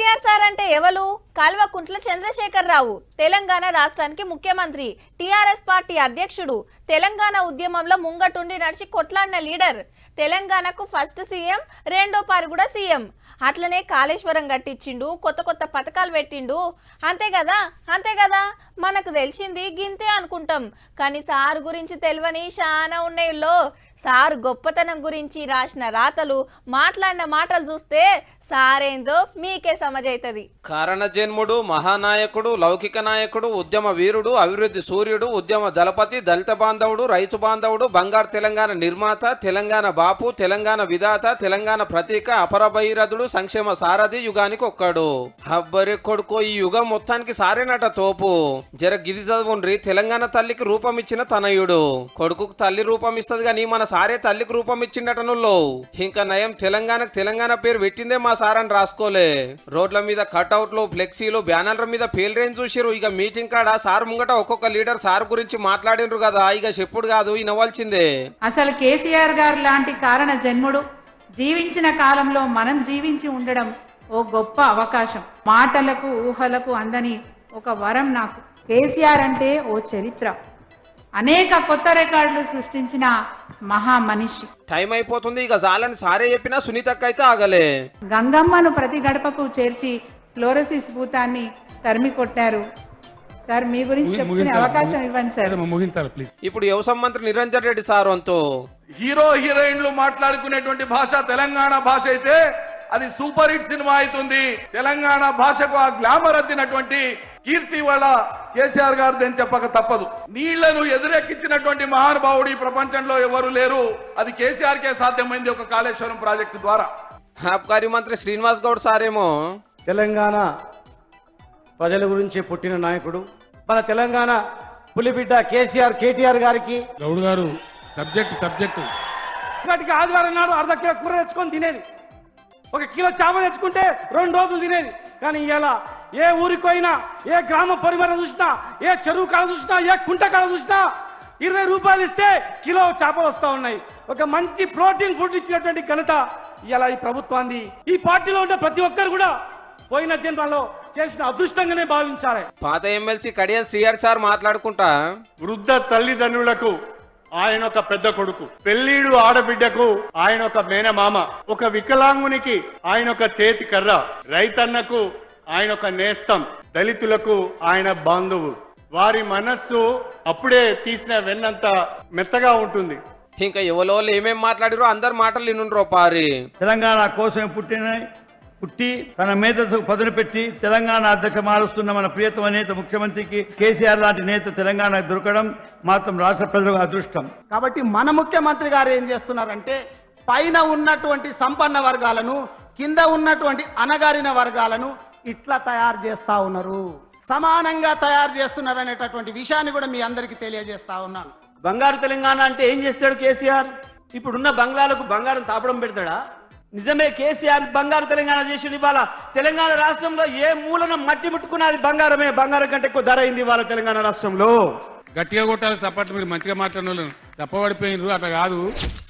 KCR sir అంటే ఎవరు కల్వకుంట్ల చంద్రశేఖర్ రావు తెలంగాణ రాష్ట్రానికి ముఖ్యమంత్రి టీఆర్ఎస్ పార్టీ అధ్యక్షుడు తెలంగాణ ఉద్యమంలో ముంగటుండి నడిచి కొట్లాడిన లీడర్ తెలంగాణకు ఫస్ట్ సీఎం రెండో పారు కూడా సీఎం అట్లనే కాళేశ్వరం కట్టించిండు కొత్త కొత్త పథకాలు పెట్టిండు అంతే కదా అంతే కదా మనకు తెలిసింది గింతే అనుకుంటాం కానీ సార్ గురించి తెలియని చాలా ఉన్నాయిలో సార్ గొప్పతనం గురించి రాసిన రాతలు మాట్లాడిన మాటలు చూస్తే సారేందో మీకే సమజైతది కారణ జన్ముడు మహానాయకుడు లౌకిక నాయకుడు ఉద్యమ వీరుడు అభివృద్ధి సూర్యుడు ఉద్యమ దళపతి దళిత బాంధవుడు రైతు బాంధవుడు బంగారు తెలంగాణ నిర్మాత తెలంగాణ బాపు తెలంగాణ విధాత తెలంగాణ ప్రతీక అపరభైరథుడు సంక్షేమ సారథి యుగానికి ఒక్కడు అబ్బరి కొడుకో ఈ యుగం మొత్తానికి సారేనట తోపు జర గిది చదువుండ్రి తెలంగాణ తల్లికి రూపం ఇచ్చిన తనయుడు కొడుకుకు తల్లి రూపం ఇస్తది కానీ మన సారే తల్లికి రూపం ఇచ్చిండట నుల్లో ఇంకా నయం తెలంగాణకు తెలంగాణ పేరు పెట్టిందే మా సార్ అని రాసుకోలే రోడ్ల మీద కట్అవుట్లు ఫ్లెక్సీలు బ్యానర్ల మీద పేర్లేని చూసిరు ఇక మీటింగ్ కాడ సార్ ముంగట ఒక్కొక్క లీడర్ సార్ గురించి మాట్లాడినరు కదా ఇక చెప్పుడు కాదు వినవలసిందే అసలు కేసీఆర్ గారు లాంటి కారణ జన్ముడు జీవించిన కాలంలో మనం జీవించి ఉండడం ఓ గొప్ప అవకాశం మాటలకు ఊహలకు అందని ఒక వరం నాకు కేసీఆర్ అంటే ఓ చరిత్ర అనేక కొత్త రికార్డులు సృష్టించిన మహా మనిషి టైం అయిపోతుంది ఇక చాలని సారే చెప్పినా సునీతక్క అయితే ఆగలే గంగమ్మను ప్రతి గడపకు చేర్చి ఫ్లోరసిస్ భూతాన్ని తరిమి కొట్టారు సార్ మీ గురించి ముగి- చెప్పుకునే ముగించాలి. అవకాశం ఇవ్వండి సార్ అదే ముగించాలి ప్లీజ్ ఇప్పుడు వ్యవసాయ మంత్రి నిరంజన్ రెడ్డి సార్ వంతు హీరో హీరోయిన్లు మాట్లాడుకునేటువంటి భాష తెలంగాణ భాష అయితే అది సూపర్ హిట్ సినిమా అవుతుంది తెలంగాణ భాషకు ఆ గ్లామర్ అద్దినటువంటి కీర్తి వాళ్ళ కేసీఆర్ గారిది అని చెప్పక తప్పదు నీళ్లను ఎదురెక్కించినటువంటి మహానుభావుడు ఈ ప్రపంచంలో ఎవరు లేరు అది కేసీఆర్ కే సాధ్యమైంది ఒక కాళేశ్వరం ప్రాజెక్టు ద్వారా ఆబ్కారీ మంత్రి శ్రీనివాస్ గౌడ్ సారేమో తెలంగాణ ప్రజల గురించి పుట్టిన నాయకుడు మన తెలంగాణ పులిబిడ్డ కేసీఆర్ కేటీఆర్ గారికి గౌడ్ గారు సబ్జెక్ట్ సబ్జెక్టు వాటికి ఆదివారం నాడు అర్ధ కిలో కూర తెచ్చుకొని తినేది ఒక కిలో చేప తెచ్చుకుంటే రెండు రోజులు తినేది కానీ ఇలా ఏ ఊరికి పోయినా ఏ గ్రామ పరిమళ చూసినా ఏ చెరువు కాడ చూసినా ఏ కుంట కాడ చూసినా ఇరవై రూపాయలు ఇస్తే కిలో చేపలు వస్తూ ఉన్నాయి ఒక మంచి ప్రోటీన్ ఫుడ్ ఇచ్చినటువంటి ఘనత ఇలా ఈ ప్రభుత్వాన్ని ఈ పార్టీలో ఉండే ప్రతి ఒక్కరు కూడా పోయిన జన్మలో చేసిన అదృష్టంగానే భావించాలి పాత ఎమ్మెల్సీ కడియం శ్రీహరి సార్ మాట్లాడుకుంటా వృద్ధ తల్లిదండ్రులకు ఆయన ఒక పెద్ద కొడుకు పెళ్ళీడు ఆడబిడ్డకు ఆయన ఒక మేనమామ ఒక వికలాంగునికి ఆయన ఒక చేతి కర్ర రైతన్నకు ఆయన ఒక నేస్తం దళితులకు ఆయన బాంధవు వారి మనస్సు అప్పుడే తీసిన వెన్నంత మెత్తగా ఉంటుంది ఇంకా ఎవరో ఏమేం మాట్లాడిరో అందరు మాటలు వినుండ్రో పారి తెలంగాణ కోసం పుట్టిన పుట్టి తన మేధస్సుకు పదును పెట్టి తెలంగాణ అధ్యక్ష మారుస్తున్న మన ప్రియతమ నేత ముఖ్యమంత్రికి కేసీఆర్ లాంటి నేత తెలంగాణ దొరకడం మాత్రం రాష్ట్ర ప్రజలకు అదృష్టం కాబట్టి మన ముఖ్యమంత్రి గారు ఏం చేస్తున్నారంటే పైన ఉన్నటువంటి సంపన్న వర్గాలను కింద ఉన్నటువంటి అనగారిన వర్గాలను ఇట్లా తయారు చేస్తా ఉన్నారు సమానంగా తయారు చేస్తున్నారు అనేటటువంటి విషయాన్ని కూడా మీ అందరికీ తెలియజేస్తా ఉన్నాను బంగారు తెలంగాణ అంటే ఏం చేస్తాడు కేసీఆర్ ఇప్పుడున్న బంగ్లాలకు బంగారం తాపడం పెడతాడా నిజమే కేసీఆర్ బంగారు తెలంగాణ చేసి ఇవాళ తెలంగాణ రాష్ట్రంలో ఏ మూలన మట్టి ముట్టుకున్నది బంగారమే బంగారం కంటే ఎక్కువ ధర అయింది ఇవాళ తెలంగాణ రాష్ట్రంలో గట్టిగా కొట్టాలి సపోర్ట్ మీరు మంచిగా మాట్లాడిన వాళ్ళు చెప్పబడిపోయినరు అట్లా కాదు